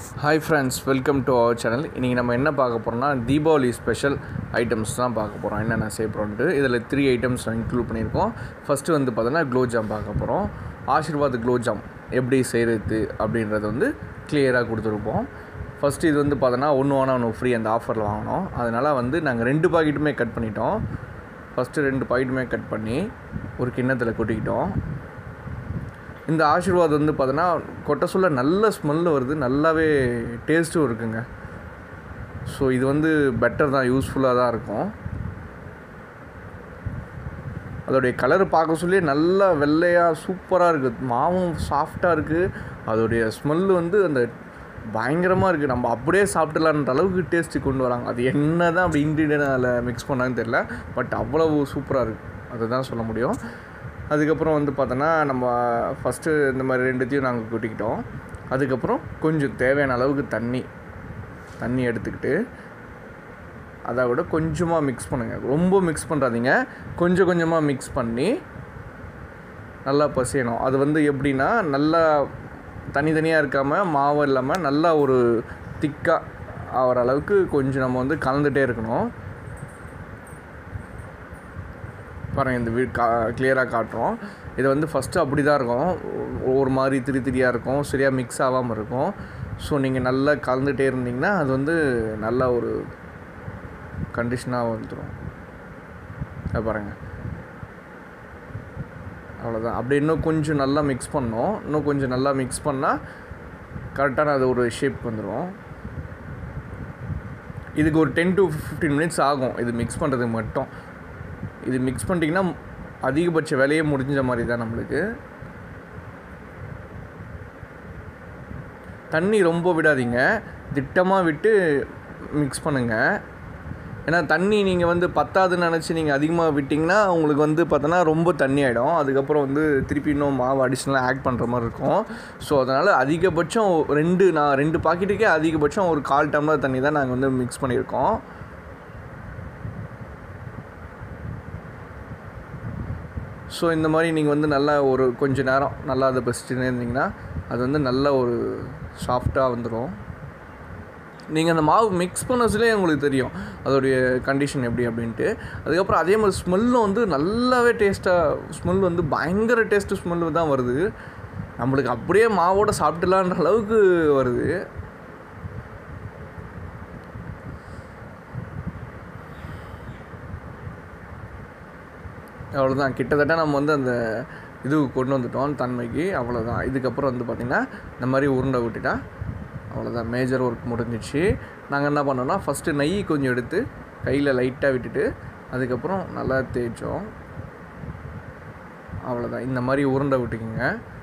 hi friends welcome to our channel இன்றைக்கி நம்ம என்ன பார்க்க போகிறோம்னா தீபாவளி ஸ்பெஷல் ஐட்டம்ஸ் தான் பார்க்க போகிறோம் என்னென்ன செய்ய போகிறோன்ட்டு இதில் த்ரீ ஐட்டம்ஸ் இன்க்ளூட் பண்ணியிருக்கோம் ஃபஸ்ட்டு வந்து பார்த்தோன்னா குலோப்ஜாம் பார்க்க போகிறோம் ஆசீர்வாத் குலோப்ஜாம் எப்படி செய்கிறது அப்படின்றத வந்து கிளியராக கொடுத்துருப்போம் ஃபஸ்ட்டு இது வந்து பார்த்தோன்னா ஒன்று வாங்கினா ஒன்று ஃப்ரீ அந்த ஆஃபரில் வாங்கினோம் அதனால் வந்து நாங்கள் ரெண்டு பாக்கெட்டுமே கட் பண்ணிட்டோம் ஃபஸ்ட்டு ரெண்டு பாக்கெட்டுமே கட் பண்ணி ஒரு கிண்ணத்தில் கொட்டிக்கிட்டோம் இந்த ஆசீர்வாத் வந்து பார்த்தோன்னா கொட்ட சொல்ல நல்ல ஸ்மெல்லு வருது நல்லாவே டேஸ்ட்டும் இருக்குங்க ஸோ இது வந்து பெட்டர் தான் யூஸ்ஃபுல்லாக தான் இருக்கும் அதோடைய கலர் பார்க்க சொல்லி நல்லா வெள்ளையாக சூப்பராக இருக்குது மாவும் சாஃப்டாக இருக்குது அதோடைய ஸ்மெல்லு வந்து அந்த பயங்கரமாக இருக்குது நம்ம அப்படியே சாப்பிடலான்ற அளவுக்கு டேஸ்ட்டு கொண்டு வராங்க அது என்ன தான் அப்படி இன்க்ரீடியன்ட் அதில் மிக்ஸ் பண்ணாங்கன்னு தெரில பட் அவ்வளவு சூப்பராக இருக்குது அதுதான் சொல்ல முடியும் அதுக்கப்புறம் வந்து பார்த்தோன்னா நம்ம ஃபஸ்ட்டு இந்த மாதிரி ரெண்டுத்தையும் நாங்கள் கொட்டிக்கிட்டோம் அதுக்கப்புறம் கொஞ்சம் தேவையான அளவுக்கு தண்ணி தண்ணி எடுத்துக்கிட்டு அதை விட கொஞ்சமாக மிக்ஸ் பண்ணுங்கள் ரொம்ப மிக்ஸ் பண்ணுறாதீங்க கொஞ்சம் கொஞ்சமாக மிக்ஸ் பண்ணி நல்லா பசியணும் அது வந்து எப்படின்னா நல்லா தனித்தனியாக இருக்காமல் மாவு இல்லாமல் நல்லா ஒரு திக்காக ஆகிற அளவுக்கு கொஞ்சம் நம்ம வந்து கலந்துகிட்டே இருக்கணும் பாருங்கள் இந்த வீ கா கிளியராக காட்டுறோம் இது வந்து ஃபஸ்ட்டு அப்படி தான் இருக்கும் ஒரு மாதிரி திரி திரியாக இருக்கும் சரியாக மிக்ஸ் ஆகாமல் இருக்கும் ஸோ நீங்கள் நல்லா கலந்துகிட்டே இருந்தீங்கன்னா அது வந்து நல்ல ஒரு கண்டிஷனாக வந்துடும் அது பாருங்கள் அவ்வளோதான் அப்படி இன்னும் கொஞ்சம் நல்லா மிக்ஸ் பண்ணோம் இன்னும் கொஞ்சம் நல்லா மிக்ஸ் பண்ணால் கரெக்டான அது ஒரு ஷேப் வந்துடும் இதுக்கு ஒரு டென் டு ஃபிஃப்டீன் மினிட்ஸ் ஆகும் இது மிக்ஸ் பண்ணுறதுக்கு மட்டும் இது மிக்ஸ் பண்ணிட்டீங்கன்னா அதிகபட்ச வேலையே முடிஞ்ச மாதிரி தான் நம்மளுக்கு தண்ணி ரொம்ப விடாதீங்க திட்டமாக விட்டு மிக்ஸ் பண்ணுங்கள் ஏன்னா தண்ணி நீங்கள் வந்து பத்தாதுன்னு நினச்சி நீங்கள் அதிகமாக விட்டிங்கன்னா உங்களுக்கு வந்து பார்த்தோன்னா ரொம்ப தண்ணி ஆகிடும் அதுக்கப்புறம் வந்து திருப்பி இன்னும் மாவு அடிஷ்னலாக ஆட் பண்ணுற மாதிரி இருக்கும் ஸோ அதனால் அதிகபட்சம் ரெண்டு நான் ரெண்டு பாக்கெட்டுக்கே அதிகபட்சம் ஒரு கால் டம்ளர் தண்ணி தான் நாங்கள் வந்து மிக்ஸ் பண்ணியிருக்கோம் ஸோ இந்த மாதிரி நீங்கள் வந்து நல்லா ஒரு கொஞ்ச நேரம் நல்லா அதை பசிச்சுனே இருந்தீங்கன்னா அது வந்து நல்ல ஒரு சாஃப்டாக வந்துடும் நீங்கள் அந்த மாவு மிக்ஸ் பண்ணதுலேயே உங்களுக்கு தெரியும் அதோடைய கண்டிஷன் எப்படி அப்படின்ட்டு அதுக்கப்புறம் அதே மாதிரி ஸ்மெல்லும் வந்து நல்லாவே டேஸ்ட்டாக ஸ்மெல் வந்து பயங்கர டேஸ்ட்டு ஸ்மெல்லு தான் வருது நம்மளுக்கு அப்படியே மாவோட சாப்பிட்டுலான்ற அளவுக்கு வருது அவ்வளோதான் கிட்டத்தட்ட நம்ம வந்து அந்த இது கொண்டு வந்துட்டோம் தன்மைக்கு அவ்வளோதான் இதுக்கப்புறம் வந்து பார்த்திங்கன்னா இந்த மாதிரி உருண்டை விட்டுட்டா அவ்வளோதான் மேஜர் ஒர்க் முடிஞ்சிச்சு நாங்கள் என்ன பண்ணோம்னா ஃபஸ்ட்டு நெய் கொஞ்சம் எடுத்து கையில் லைட்டாக விட்டுட்டு அதுக்கப்புறம் நல்லா தேய்ச்சோம் அவ்வளோதான் இந்த மாதிரி உருண்டை விட்டுக்குங்க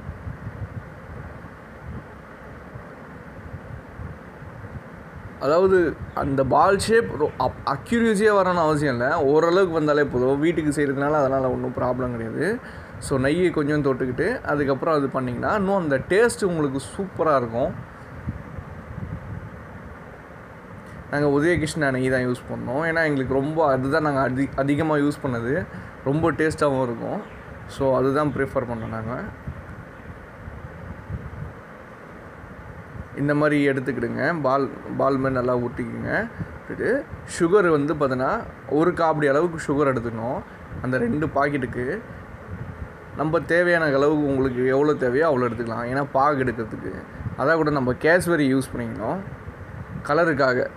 அதாவது அந்த பால் ஷேப் அக்யூரியஸியாக வரணும்னு அவசியம் இல்லை ஓரளவுக்கு வந்தாலே போதும் வீட்டுக்கு செய்கிறதுனால அதனால் ஒன்றும் ப்ராப்ளம் கிடையாது ஸோ நெய்யை கொஞ்சம் தொட்டுக்கிட்டு அதுக்கப்புறம் அது பண்ணிங்கன்னா இன்னும் அந்த டேஸ்ட் உங்களுக்கு சூப்பராக இருக்கும் நாங்கள் உதயகிருஷ்ணா நெய் தான் யூஸ் பண்ணோம் ஏன்னா எங்களுக்கு ரொம்ப அதுதான் நாங்கள் அதி அதிகமாக யூஸ் பண்ணது ரொம்ப டேஸ்ட்டாகவும் இருக்கும் ஸோ அதுதான் ப்ரிஃபர் பண்ணோம் நாங்கள் இந்த மாதிரி எடுத்துக்கிடுங்க பால் பால் மாதிரி நல்லா ஊற்றிக்குங்க இது சுகர் வந்து பார்த்தோன்னா ஒரு காப்படி அளவுக்கு சுகர் எடுத்துக்கணும் அந்த ரெண்டு பாக்கெட்டுக்கு நம்ம தேவையான அளவுக்கு உங்களுக்கு எவ்வளோ தேவையோ அவ்வளோ எடுத்துக்கலாம் ஏன்னா பாகு எடுக்கிறதுக்கு அதான் கூட நம்ம கேஸ்வரி யூஸ் பண்ணிக்கணும் கலருக்காக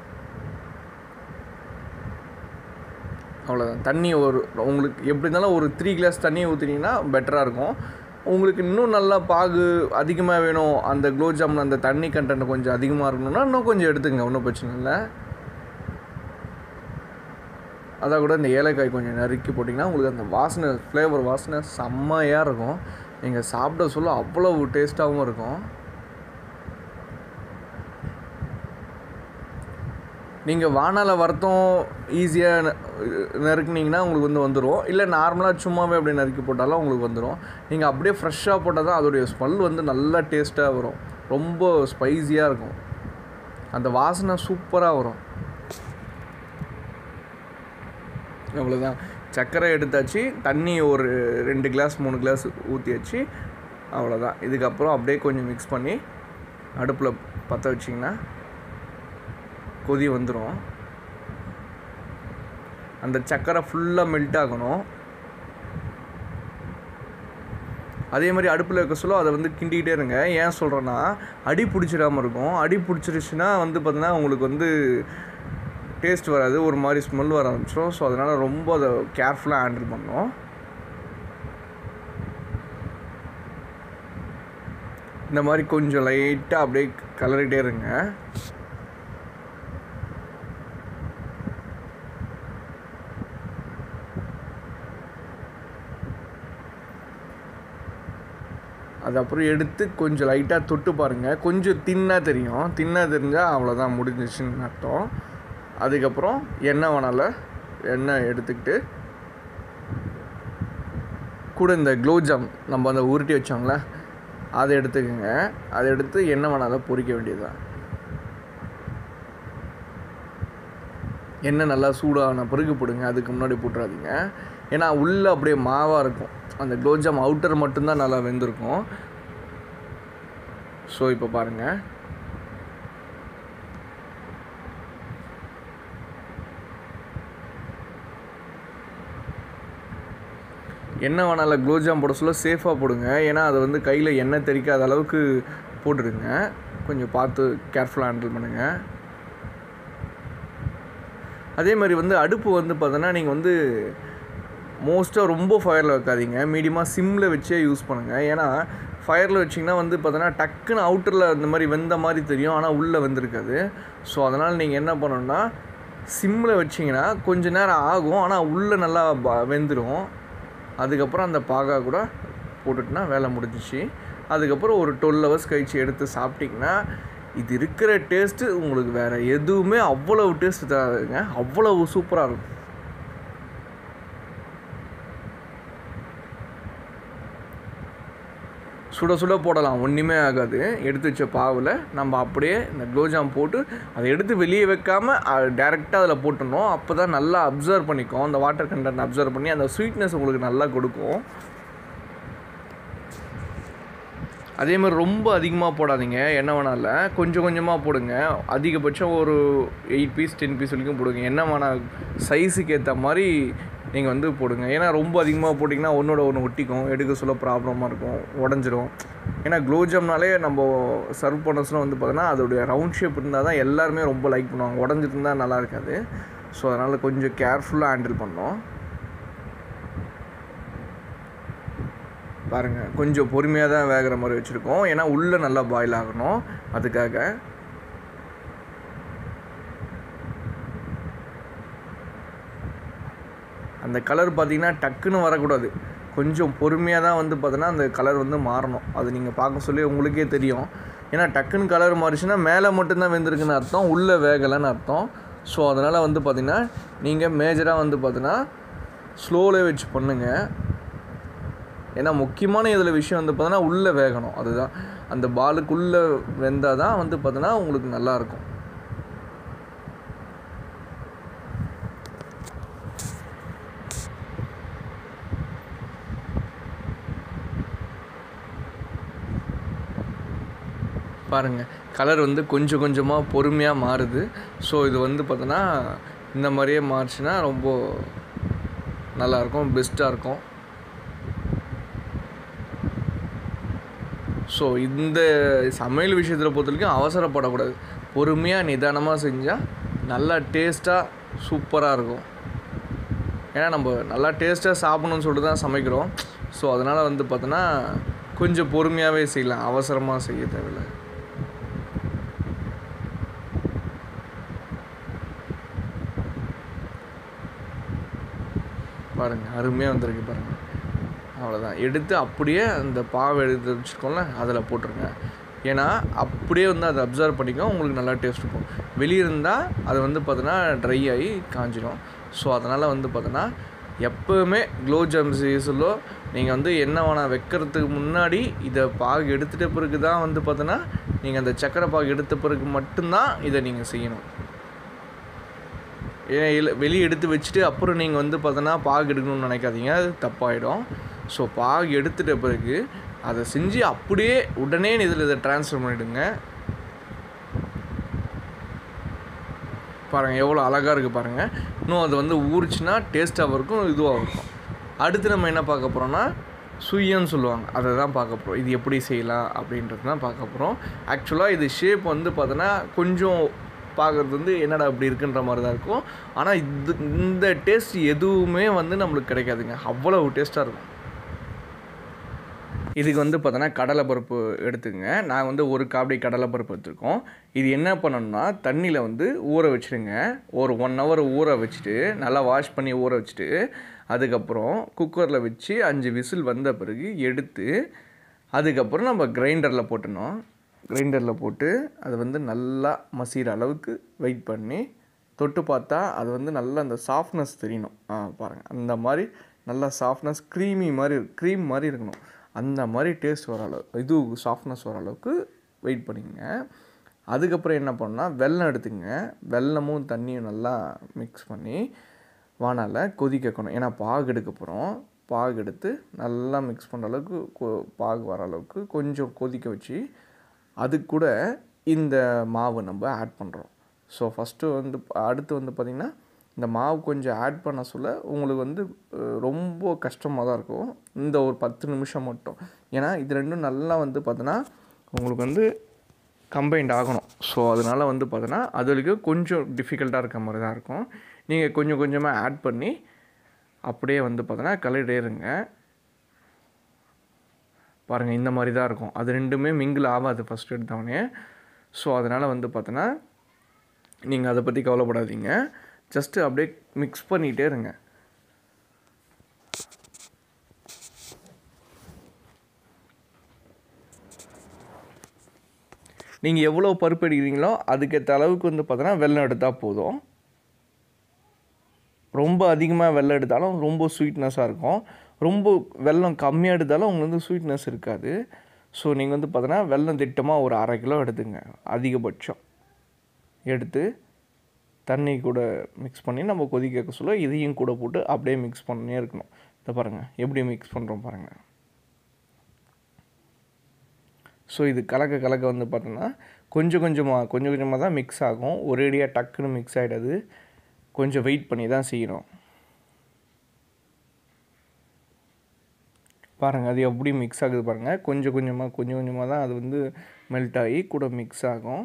அவ்வளோதான் தண்ணி ஒரு உங்களுக்கு எப்படி இருந்தாலும் ஒரு த்ரீ கிளாஸ் தண்ணி ஊற்றினீங்கன்னா பெட்டராக இருக்கும் உங்களுக்கு இன்னும் நல்லா பாகு அதிகமாக வேணும் அந்த குலோப்ஜாமுன் அந்த தண்ணி கண்டென்ட் கொஞ்சம் அதிகமாக இருக்கணும்னா இன்னும் கொஞ்சம் எடுத்துங்க ஒன்றும் பிரச்சனை இல்லை அதான் கூட இந்த ஏலக்காய் கொஞ்சம் நறுக்கி போட்டிங்கன்னா உங்களுக்கு அந்த வாசனை ஃப்ளேவர் வாசனை செம்மையாக இருக்கும் நீங்கள் சாப்பிட சொல்ல அவ்வளோ டேஸ்ட்டாகவும் இருக்கும் நீங்கள் வானலை வறுத்தம் ஈஸியாக நறுக்குனிங்கன்னா உங்களுக்கு வந்து வந்துடும் இல்லை நார்மலாக சும்மாவே அப்படி நறுக்கி போட்டாலும் உங்களுக்கு வந்துடும் நீங்கள் அப்படியே ஃப்ரெஷ்ஷாக போட்டால் தான் அதோடைய ஸ்மெல் வந்து நல்லா டேஸ்ட்டாக வரும் ரொம்ப ஸ்பைஸியாக இருக்கும் அந்த வாசனை சூப்பராக வரும் அவ்வளோதான் சர்க்கரை எடுத்தாச்சு தண்ணி ஒரு ரெண்டு கிளாஸ் மூணு கிளாஸ் ஊற்றியாச்சு அவ்வளோதான் இதுக்கப்புறம் அப்படியே கொஞ்சம் மிக்ஸ் பண்ணி அடுப்பில் பற்ற வச்சிங்கன்னா கொதி வந்துடும் அந்த சக்கரை ஃபுல்லாக மெல்ட் ஆகணும் அதே மாதிரி அடுப்பில் வைக்க சொல்ல அதை வந்து கிண்டிக்கிட்டே இருங்க ஏன் சொல்கிறேன்னா அடி பிடிச்சிடாம இருக்கும் அடி பிடிச்சிருச்சுன்னா வந்து பார்த்தீங்கன்னா உங்களுக்கு வந்து டேஸ்ட் வராது ஒரு மாதிரி ஸ்மெல் வர ஆரம்பிச்சிடும் ஸோ அதனால் ரொம்ப அதை கேர்ஃபுல்லாக ஹேண்டில் பண்ணணும் இந்த மாதிரி கொஞ்சம் லைட்டாக அப்படியே கலரிட்டே இருங்க அது அப்புறம் எடுத்து கொஞ்சம் லைட்டாக தொட்டு பாருங்கள் கொஞ்சம் தின்னாக தெரியும் தின்னாக தெரிஞ்சால் அவ்வளோதான் முடிஞ்சிச்சுன்னு அர்த்தம் அதுக்கப்புறம் எண்ணெய் வேணால எண்ணெய் எடுத்துக்கிட்டு கூட இந்த குலோப்ஜாம் நம்ம அந்த உருட்டி வச்சோங்களே அதை எடுத்துக்கோங்க அதை எடுத்து எண்ணெய் வேணால பொரிக்க வேண்டியதுதான் எண்ணெய் நல்லா சூடான பிறகு போடுங்க அதுக்கு முன்னாடி போட்டுறாதீங்க ஏன்னா உள்ளே அப்படியே மாவாக இருக்கும் அந்த குலோப்ஜாம் அவுட்டர் மட்டும்தான் நல்லா வெந்திருக்கும் ஸோ இப்போ பாருங்கள் எண்ணெய் வேணால குலோப்ஜாம் போட சொல்ல சேஃபாக போடுங்க ஏன்னா அதை வந்து கையில் எண்ணெய் தெறிக்காத அளவுக்கு போட்டுடுங்க கொஞ்சம் பார்த்து கேர்ஃபுல்லாக ஹேண்டில் பண்ணுங்கள் அதே மாதிரி வந்து அடுப்பு வந்து பார்த்தோன்னா நீங்கள் வந்து மோஸ்ட்டாக ரொம்ப ஃபயரில் வைக்காதீங்க மீடியமாக சிம்மில் வச்சே யூஸ் பண்ணுங்கள் ஏன்னா ஃபயரில் வச்சிங்கன்னா வந்து பார்த்தோன்னா டக்குன்னு அவுட்டரில் இந்த மாதிரி வெந்த மாதிரி தெரியும் ஆனால் உள்ளே வெந்திருக்காது ஸோ அதனால் நீங்கள் என்ன பண்ணணும்னா சிம்மில் வச்சிங்கன்னா கொஞ்ச நேரம் ஆகும் ஆனால் உள்ளே நல்லா ப- வெந்துடும் அதுக்கப்புறம் அந்த பாகா கூட போட்டுட்டுனா வேலை முடிஞ்சிச்சு அதுக்கப்புறம் ஒரு டுவெல் ஹவர்ஸ் கழிச்சு எடுத்து சாப்பிட்டிங்கன்னா இது இருக்கிற டேஸ்ட்டு உங்களுக்கு வேறு எதுவுமே அவ்வளவு டேஸ்ட் தராதுங்க அவ்வளவு சூப்பராக இருக்கும் சுட சுட போடலாம் ஒன்றுமே ஆகாது எடுத்து வச்ச பாவில் நம்ம அப்படியே இந்த குலோப்ஜாம் போட்டு அதை எடுத்து வெளியே வைக்காமல் டேரெக்டாக அதில் போட்டுடணும் அப்போ தான் நல்லா அப்சர்வ் பண்ணிக்கும் அந்த வாட்டர் கண்டென்ட் அப்சர்வ் பண்ணி அந்த ஸ்வீட்னஸ் உங்களுக்கு நல்லா கொடுக்கும் அதே மாதிரி ரொம்ப அதிகமாக போடாதீங்க என்ன வேணால கொஞ்சம் கொஞ்சமாக போடுங்க அதிகபட்சம் ஒரு எயிட் பீஸ் டென் பீஸ் வரைக்கும் போடுங்க என்ன வேணால் சைஸுக்கு ஏற்ற மாதிரி நீங்கள் வந்து போடுங்க ஏன்னா ரொம்ப அதிகமாக போட்டிங்கன்னா ஒன்றோட ஒன்று ஒட்டிக்கும் எடுக்க சொல்ல ப்ராப்ளமாக இருக்கும் உடஞ்சிரும் ஏன்னா குலோப்ஜாம்னாலே நம்ம சர்வ் பண்ண சொல்ல வந்து பார்த்தோன்னா அதோடைய ரவுண்ட் ஷேப் இருந்தால் தான் எல்லாருமே ரொம்ப லைக் பண்ணுவாங்க உடஞ்சிட்டு இருந்தால் நல்லா இருக்காது ஸோ அதனால் கொஞ்சம் கேர்ஃபுல்லாக ஹேண்டில் பண்ணோம் பாருங்கள் கொஞ்சம் பொறுமையாக தான் வேகிற மாதிரி வச்சுருக்கோம் ஏன்னா உள்ளே நல்லா பாயில் ஆகணும் அதுக்காக அந்த கலர் பார்த்தீங்கன்னா டக்குன்னு வரக்கூடாது கொஞ்சம் பொறுமையாக தான் வந்து பார்த்தோன்னா அந்த கலர் வந்து மாறணும் அது நீங்கள் பார்க்க சொல்லி உங்களுக்கே தெரியும் ஏன்னா டக்குன்னு கலர் மாறிச்சுன்னா மேலே மட்டும்தான் வெந்திருக்குன்னு அர்த்தம் உள்ளே வேகலைன்னு அர்த்தம் ஸோ அதனால் வந்து பார்த்திங்கன்னா நீங்கள் மேஜராக வந்து பார்த்தீங்கன்னா ஸ்லோவில் வச்சு பண்ணுங்கள் ஏன்னா முக்கியமான இதில் விஷயம் வந்து பார்த்தோன்னா உள்ளே வேகணும் அதுதான் அந்த பாலுக்குள்ளே வெந்தால் தான் வந்து பார்த்தோன்னா உங்களுக்கு நல்லாயிருக்கும் பாருங்கள் கலர் வந்து கொஞ்சம் கொஞ்சமாக பொறுமையாக மாறுது ஸோ இது வந்து பார்த்தோன்னா இந்த மாதிரியே மாறுச்சுன்னா ரொம்ப நல்லாயிருக்கும் பெஸ்ட்டாக இருக்கும் ஸோ இந்த சமையல் விஷயத்தில் பொறுத்த வரைக்கும் அவசரப்படக்கூடாது பொறுமையாக நிதானமாக செஞ்சால் நல்லா டேஸ்ட்டாக சூப்பராக இருக்கும் ஏன்னா நம்ம நல்லா டேஸ்ட்டாக சாப்பிடணும்னு சொல்லிட்டு தான் சமைக்கிறோம் ஸோ அதனால் வந்து பார்த்தோன்னா கொஞ்சம் பொறுமையாகவே செய்யலாம் அவசரமாக செய்ய தேவையில்லை பாருங்கள் அருமையாக வந்திருக்கு பாருங்கள் அவ்வளோதான் எடுத்து அப்படியே அந்த பாவை எடுத்து வச்சுருக்கோம்ல அதில் போட்டுருங்க ஏன்னா அப்படியே வந்து அதை அப்சர்வ் பண்ணிக்கும் உங்களுக்கு நல்லா டேஸ்ட் இருக்கும் வெளியே இருந்தால் அது வந்து பார்த்தோன்னா ட்ரை ஆகி காஞ்சிடும் ஸோ அதனால் வந்து பார்த்தோன்னா எப்போவுமே குலோப்ஜாம் சீஸிலோ நீங்கள் வந்து என்ன வேணால் வைக்கிறதுக்கு முன்னாடி இதை பாகு எடுத்துகிட்ட பிறகு தான் வந்து பார்த்தோன்னா நீங்கள் அந்த சக்கரை பாகு எடுத்த பிறகு மட்டும்தான் இதை நீங்கள் செய்யணும் ஏன் இல்லை வெளியே எடுத்து வச்சுட்டு அப்புறம் நீங்கள் வந்து பார்த்தோன்னா பாகு எடுக்கணும்னு நினைக்காதீங்க அது தப்பாயிடும் ஸோ பாகு எடுத்துட்ட பிறகு அதை செஞ்சு அப்படியே உடனே இதில் இதை ட்ரான்ஸ்ஃபர் பண்ணிவிடுங்க பாருங்கள் எவ்வளோ அழகாக இருக்குது பாருங்கள் இன்னும் அது வந்து ஊறிச்சுன்னா டேஸ்ட்டாகவும் இருக்கும் இதுவாகவும் இருக்கும் அடுத்து நம்ம என்ன பார்க்க போகிறோம்னா சுயன்னு சொல்லுவாங்க அதை தான் பார்க்க போகிறோம் இது எப்படி செய்யலாம் அப்படின்றது தான் பார்க்க போகிறோம் ஆக்சுவலாக இது ஷேப் வந்து பார்த்தோன்னா கொஞ்சம் பார்க்குறது வந்து என்னடா இப்படி இருக்குன்ற மாதிரி தான் இருக்கும் ஆனால் இது இந்த டேஸ்ட் எதுவுமே வந்து நம்மளுக்கு கிடைக்காதுங்க அவ்வளவு டேஸ்ட்டாக இருக்கும் இதுக்கு வந்து பார்த்தோன்னா கடலைப்பருப்பு எடுத்துக்கங்க நான் வந்து ஒரு காபடி கடலைப்பருப்பு எடுத்துருக்கோம் இது என்ன பண்ணணும்னா தண்ணியில் வந்து ஊற வச்சுடுங்க ஒரு ஒன் ஹவர் ஊற வச்சுட்டு நல்லா வாஷ் பண்ணி ஊற வச்சுட்டு அதுக்கப்புறம் குக்கரில் வச்சு அஞ்சு விசில் வந்த பிறகு எடுத்து அதுக்கப்புறம் நம்ம கிரைண்டரில் போட்டணும் கிரைண்டரில் போட்டு அது வந்து நல்லா மசிகிற அளவுக்கு வெயிட் பண்ணி தொட்டு பார்த்தா அது வந்து நல்லா அந்த சாஃப்ட்னஸ் தெரியணும் ஆ பாருங்கள் அந்த மாதிரி நல்லா சாஃப்ட்னஸ் க்ரீமி மாதிரி க்ரீம் மாதிரி இருக்கணும் அந்த மாதிரி டேஸ்ட் வர அளவு இது சாஃப்ட்னஸ் வர அளவுக்கு வெயிட் பண்ணிக்கங்க அதுக்கப்புறம் என்ன பண்ணணும்னா வெல்லம் எடுத்துங்க வெல்லமும் தண்ணியும் நல்லா மிக்ஸ் பண்ணி வானால் கொதிக்க வைக்கணும் ஏன்னா பாகு எடுக்க போகிறோம் பாகு எடுத்து நல்லா மிக்ஸ் பண்ணுற அளவுக்கு கொ- பாகு வர அளவுக்கு கொஞ்சம் கொதிக்க வச்சு அது கூட இந்த மாவு நம்ம ஆட் பண்ணுறோம் ஸோ ஃபஸ்ட்டு வந்து அடுத்து வந்து பார்த்திங்கன்னா இந்த மாவு கொஞ்சம் ஆட் பண்ண சொல்ல உங்களுக்கு வந்து அஹ், ரொம்ப கஷ்டமாக தான் இருக்கும் இந்த ஒரு பத்து நிமிஷம் மட்டும் ஏன்னா இது ரெண்டும் நல்லா வந்து பார்த்தோன்னா உங்களுக்கு வந்து கம்பைண்ட் ஆகணும் ஸோ அதனால் வந்து பார்த்தோன்னா அது வரைக்கும் கொஞ்சம் டிஃபிகல்ட்டாக இருக்க மாதிரி தான் இருக்கும் நீங்கள் கொஞ்சம் கொஞ்சமாக ஆட் பண்ணி அப்படியே வந்து பார்த்தோன்னா கலரிட்டே இருங்க பாருங்கள் இந்த மாதிரி தான் இருக்கும் அது ரெண்டுமே மிங்கிள் ஆகாது ஃபஸ்ட் எடுத்தவொடனே ஸோ அதனால் வந்து பார்த்தோன்னா நீங்கள் அதை பற்றி கவலைப்படாதீங்க ஜஸ்ட்டு அப்படியே மிக்ஸ் பண்ணிகிட்டே இருங்க நீங்கள் எவ்வளோ பருப்பு எடுக்கிறீங்களோ அதுக்கேற்ற அளவுக்கு வந்து பார்த்தோன்னா வெல்லம் எடுத்தால் போதும் ரொம்ப அதிகமாக வெல்லம் எடுத்தாலும் ரொம்ப ஸ்வீட்னஸாக இருக்கும் ரொம்ப வெல்லம் கம்மியாக எடுத்தாலும் உங்களுக்கு வந்து ஸ்வீட்னஸ் இருக்காது ஸோ நீங்கள் வந்து பார்த்தோன்னா வெல்லம் திட்டமாக ஒரு அரை கிலோ எடுத்துங்க அதிகபட்சம் எடுத்து தண்ணி கூட மிக்ஸ் பண்ணி நம்ம கொதிக்க வைக்க சொல்ல இதையும் கூட போட்டு அப்படியே மிக்ஸ் பண்ணியே இருக்கணும் இதை பாருங்கள் எப்படி மிக்ஸ் பண்ணுறோம் பாருங்கள் ஸோ இது கலக்க கலக்க வந்து பார்த்தோன்னா கொஞ்சம் கொஞ்சமாக கொஞ்சம் கொஞ்சமாக தான் மிக்ஸ் ஆகும் ஒரேடியாக டக்குன்னு மிக்ஸ் ஆகிடாது கொஞ்சம் வெயிட் பண்ணி தான் செய்யணும் பாருங்கள் அது எப்படி மிக்ஸ் ஆகுது பாருங்கள் கொஞ்சம் கொஞ்சமாக கொஞ்சம் கொஞ்சமாக தான் அது வந்து மெல்ட் ஆகி கூட மிக்ஸ் ஆகும்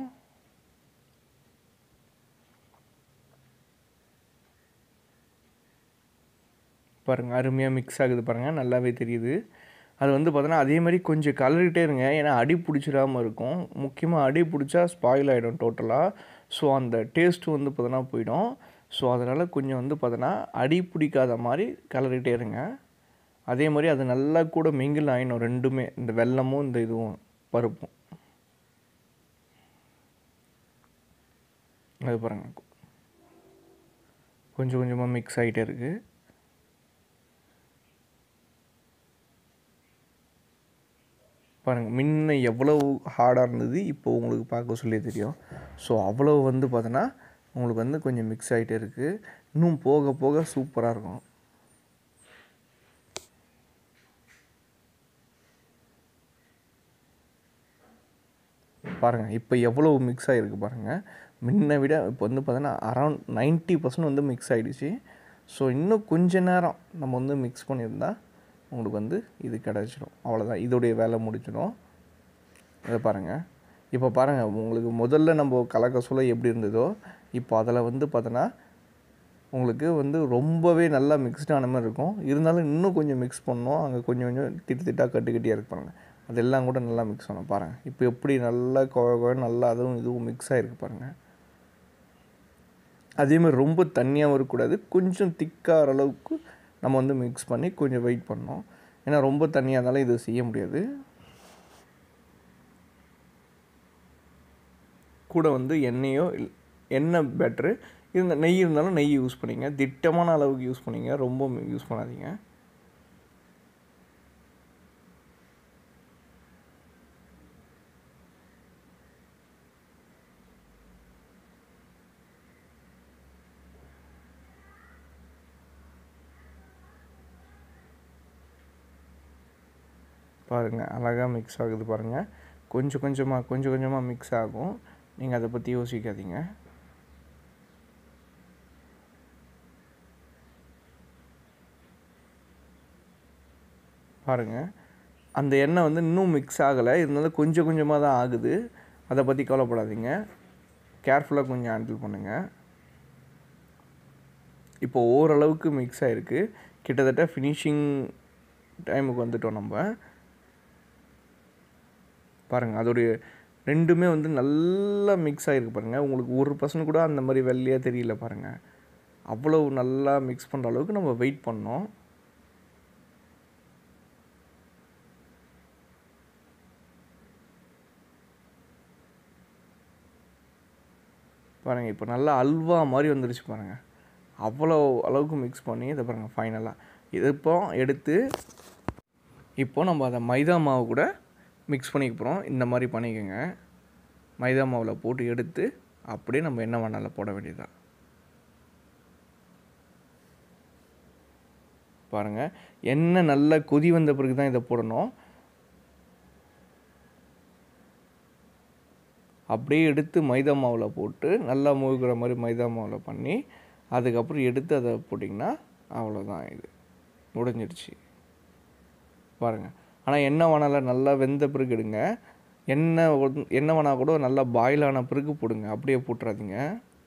பாருங்கள் அருமையாக மிக்ஸ் ஆகுது பாருங்கள் நல்லாவே தெரியுது அது வந்து பார்த்தோன்னா அதே மாதிரி கொஞ்சம் கலரிட்டே இருங்க ஏன்னா அடி பிடிச்சிடாமல் இருக்கும் முக்கியமாக அடி பிடிச்சா ஸ்பாயில் ஆகிடும் டோட்டலாக ஸோ அந்த டேஸ்ட் வந்து பார்த்தோன்னா போயிடும் ஸோ அதனால் கொஞ்சம் வந்து பார்த்தோன்னா அடி பிடிக்காத மாதிரி கலரிட்டே இருங்க அதே மாதிரி அது நல்லா கூட மிங்கிள் ஆகிடும் ரெண்டுமே இந்த வெல்லமும் இந்த இதுவும் பருப்பும் அது பாருங்கள் கொஞ்சம் கொஞ்சமாக மிக்ஸ் ஆகிட்டே இருக்குது பாருங்கள் முன்ன எவ்வளவு ஹார்டாக இருந்தது இப்போ உங்களுக்கு பார்க்க சொல்லி தெரியும் ஸோ அவ்வளோ வந்து பார்த்தோன்னா உங்களுக்கு வந்து கொஞ்சம் மிக்ஸ் ஆகிட்டே இருக்குது இன்னும் போக போக சூப்பராக இருக்கும் பாருங்கள் இப்போ எவ்வளோ மிக்ஸ் ஆகிருக்கு பாருங்கள் முன்ன விட இப்போ வந்து பார்த்தோன்னா அரௌண்ட் நைன்ட்டி பர்சன்ட் வந்து மிக்ஸ் ஆகிடுச்சு ஸோ இன்னும் கொஞ்ச நேரம் நம்ம வந்து மிக்ஸ் பண்ணியிருந்தா உங்களுக்கு வந்து இது கிடச்சிடும் அவ்வளோதான் இதோடைய வேலை முடிச்சிடும் இதை பாருங்கள் இப்போ பாருங்கள் உங்களுக்கு முதல்ல நம்ம கலக்க சொல்ல எப்படி இருந்ததோ இப்போ அதில் வந்து பார்த்தோன்னா உங்களுக்கு வந்து ரொம்பவே நல்லா மிக்ஸ்டான மாதிரி இருக்கும் இருந்தாலும் இன்னும் கொஞ்சம் மிக்ஸ் பண்ணணும் அங்கே கொஞ்சம் கொஞ்சம் திட்டு திட்டாக கட்டி கட்டியாக இருக்கு பாருங்கள் அதெல்லாம் கூட நல்லா மிக்ஸ் பண்ணணும் பாருங்கள் இப்போ எப்படி நல்லா கொ கொ- நல்லா அதுவும் இதுவும் மிக்ஸ் ஆகிருக்கு பாருங்கள் அதே மாதிரி ரொம்ப தண்ணியாகவும் இருக்கக்கூடாது கொஞ்சம் திக்காகிற அளவுக்கு நம்ம வந்து மிக்ஸ் பண்ணி கொஞ்சம் வெயிட் பண்ணோம் ஏன்னா ரொம்ப தண்ணியாக இருந்தாலும் இது செய்ய முடியாது கூட வந்து எண்ணெயோ இல் எண்ணெய் பெட்ரு இருந்த நெய் இருந்தாலும் நெய் யூஸ் பண்ணிங்க திட்டமான அளவுக்கு யூஸ் பண்ணிங்க ரொம்ப யூஸ் பண்ணாதீங்க பாருங்கள் அழகாக மிக்ஸ் ஆகுது பாருங்கள் கொஞ்சம் கொஞ்சமாக கொஞ்சம் கொஞ்சமாக மிக்ஸ் ஆகும் நீங்கள் அதை பற்றி யோசிக்காதீங்க பாருங்கள் அந்த எண்ணெய் வந்து இன்னும் மிக்ஸ் ஆகலை இருந்தாலும் கொஞ்சம் கொஞ்சமாக தான் ஆகுது அதை பற்றி கவலைப்படாதீங்க கேர்ஃபுல்லாக கொஞ்சம் ஹேண்டில் பண்ணுங்கள் இப்போ ஓரளவுக்கு மிக்ஸ் ஆகிருக்கு கிட்டத்தட்ட ஃபினிஷிங் டைமுக்கு வந்துட்டோம் நம்ம பாருங்கள் அதோடைய ரெண்டுமே வந்து நல்லா மிக்ஸ் ஆகிருக்கு பாருங்கள் உங்களுக்கு ஒரு பர்சன்ட் கூட அந்த மாதிரி வெள்ளையாக தெரியல பாருங்கள் அவ்வளோ நல்லா மிக்ஸ் பண்ணுற அளவுக்கு நம்ம வெயிட் பண்ணோம் பாருங்கள் இப்போ நல்லா அல்வா மாதிரி வந்துருச்சு பாருங்கள் அவ்வளோ அளவுக்கு மிக்ஸ் பண்ணி இதை பாருங்கள் ஃபைனலாக இது இப்போ எடுத்து இப்போ நம்ம அதை மைதா மாவு கூட மிக்ஸ் பண்ணிக்க போகிறோம் இந்த மாதிரி பண்ணிக்கோங்க மைதா மாவில் போட்டு எடுத்து அப்படியே நம்ம எண்ணெய் வானலில் போட வேண்டியதுதான் பாருங்கள் எண்ணெய் நல்லா கொதி வந்த பிறகு தான் இதை போடணும் அப்படியே எடுத்து மைதா மாவில் போட்டு நல்லா மூழ்கிற மாதிரி மைதா மாவில் பண்ணி அதுக்கப்புறம் எடுத்து அதை போட்டிங்கன்னா அவ்வளோதான் இது முடிஞ்சிடுச்சு பாருங்கள் ஆனால் எண்ணெய் வானலில் நல்லா வெந்த பிறகு எடுங்க எண்ணெய் வந்து- எண்ணெய் வானா கூட நல்லா பாயில் ஆன பிறகு போடுங்க அப்படியே போட்டுறாதீங்க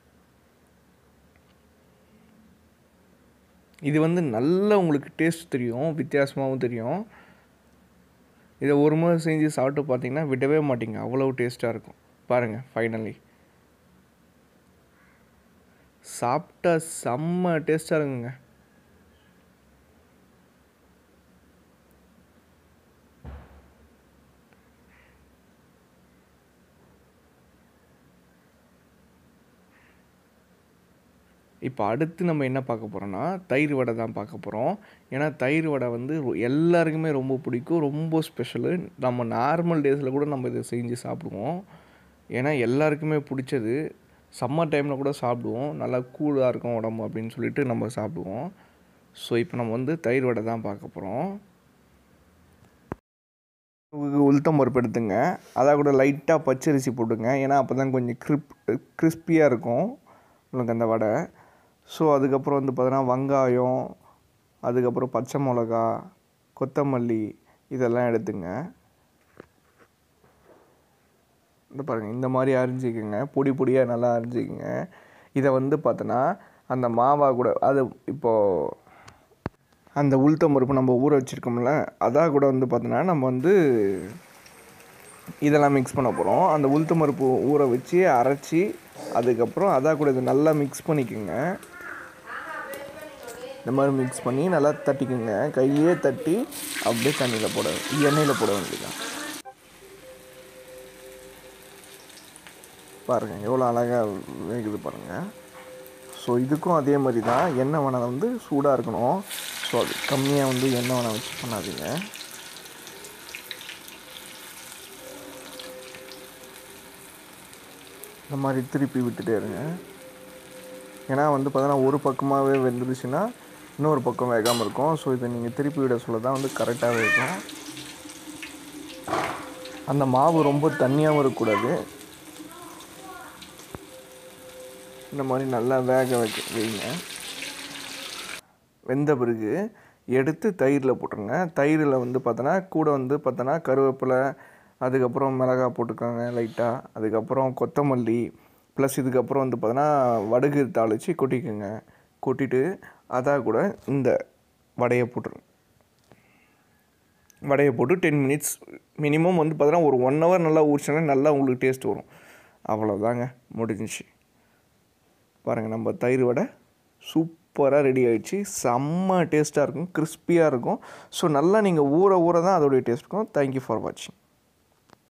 இது வந்து நல்லா உங்களுக்கு டேஸ்ட் தெரியும் வித்தியாசமாகவும் தெரியும் இதை ஒரு முறை செஞ்சு சாப்பிட்டு பார்த்தீங்கன்னா விடவே மாட்டீங்க அவ்வளோ டேஸ்ட்டாக இருக்கும் பாருங்கள் ஃபைனலி சாப்பிட்டா செம்ம டேஸ்ட்டாக இருக்குங்க இப்போ அடுத்து நம்ம என்ன பார்க்க போகிறோன்னா தயிர் வடை தான் பார்க்க போகிறோம் ஏன்னா தயிர் வடை வந்து ரொ- எல்லாருக்குமே ரொம்ப பிடிக்கும் ரொம்ப ஸ்பெஷலு நம்ம நார்மல் டேஸில் கூட நம்ம இதை செஞ்சு சாப்பிடுவோம் ஏன்னா எல்லாருக்குமே பிடிச்சது சம்மர் டைமில் கூட சாப்பிடுவோம் நல்லா கூலாக இருக்கும் உடம்பு அப்படின்னு சொல்லிட்டு நம்ம சாப்பிடுவோம் ஸோ இப்போ நம்ம வந்து தயிர் வடை தான் பார்க்க போகிறோம் உளுத்தம் பருப்பு எடுத்துங்க அதை கூட லைட்டாக பச்சரிசி போட்டுங்க ஏன்னா அப்போ தான் கொஞ்சம் கிரிப் கிறிஸ்பியாக இருக்கும் உங்களுக்கு அந்த வடை ஸோ அதுக்கப்புறம் வந்து பார்த்தீங்கன்னா வெங்காயம் அதுக்கப்புறம் பச்சை மிளகா கொத்தமல்லி இதெல்லாம் எடுத்துங்க இந்த பாருங்கள் இந்த மாதிரி அரிஞ்சிக்கோங்க பொடி பொடியாக நல்லா அரிஞ்சிக்கோங்க இதை வந்து பார்த்தோன்னா அந்த மாவா கூட அது இப்போது அந்த உளுத்தம் பருப்பு நம்ம ஊற வச்சுருக்கோம்ல அதான் கூட வந்து பார்த்தோன்னா நம்ம வந்து இதெல்லாம் மிக்ஸ் பண்ண போகிறோம் அந்த உளுத்தம் பருப்பு ஊற வச்சு அரைச்சி அதுக்கப்புறம் அதான் கூட இதை நல்லா மிக்ஸ் பண்ணிக்கோங்க இந்த மாதிரி மிக்ஸ் பண்ணி நல்லா தட்டிக்குங்க கையே தட்டி அப்படியே தண்ணியில் போட எண்ணெயில் போட வேண்டியதுதான் பாருங்கள் எவ்வளோ அழகாக வேகுது பாருங்கள் ஸோ இதுக்கும் அதே மாதிரி தான் எண்ணெய் வனம் வந்து சூடாக இருக்கணும் ஸோ அது கம்மியாக வந்து எண்ணெய் வனம் வச்சு பண்ணாதீங்க இந்த மாதிரி திருப்பி விட்டுட்டே இருங்க ஏன்னா வந்து பார்த்தோன்னா ஒரு பக்கமாகவே வெந்துருச்சுன்னா இன்னொரு பக்கம் வேகாமல் இருக்கும் ஸோ இதை நீங்கள் திருப்பி விட சொல்ல தான் வந்து கரெக்டாகவே இருக்கும் அந்த மாவு ரொம்ப தண்ணியாகவும் இருக்கக்கூடாது இந்த மாதிரி நல்லா வேக வைக்க வைங்க வெந்த பிறகு எடுத்து தயிரில் போட்டுருங்க தயிரில் வந்து பார்த்தோன்னா கூட வந்து பார்த்தோன்னா கருவேப்பிலை அதுக்கப்புறம் மிளகாய் போட்டுக்கோங்க லைட்டாக அதுக்கப்புறம் கொத்தமல்லி ப்ளஸ் இதுக்கப்புறம் வந்து பார்த்தோன்னா வடுகு தாளித்து கொட்டிக்கோங்க கொட்டிட்டு அதான் கூட இந்த வடையை போட்டுருங்க வடையை போட்டு டென் மினிட்ஸ் மினிமம் வந்து பார்த்தோன்னா ஒரு ஒன் ஹவர் நல்லா ஊறிச்சுன்னா நல்லா உங்களுக்கு டேஸ்ட் வரும் அவ்வளோதாங்க முடிஞ்சிச்சு பாருங்கள் நம்ம தயிர் வடை சூப்பராக ரெடி ஆயிடுச்சு செம்ம டேஸ்ட்டாக இருக்கும் கிறிஸ்பியாக இருக்கும் ஸோ நல்லா நீங்கள் ஊற ஊற தான் அதோடைய டேஸ்ட் இருக்கும் தேங்க்யூ ஃபார் வாட்சிங்